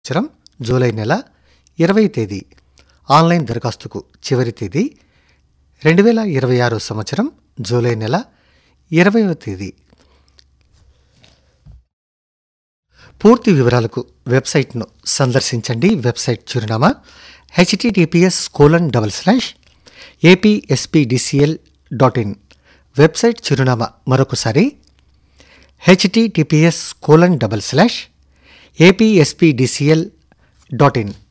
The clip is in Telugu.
సంవత్సరం జూలై నెల ఇరవై తేదీ ఆన్లైన్ దరఖాస్తుకు చివరి తేదీ రెండు వేల ఇరవై ఆరు సంవత్సరం జూలై నెల ఇరవైవ తేదీ పూర్తి వివరాలకు వెబ్సైట్ను సందర్శించండి వెబ్సైట్ చిరునామా HTTPS colon double slash APSPDCL dot in website చిరునామా మరొకసారి HTTPS colon double slash APSPDCL dot in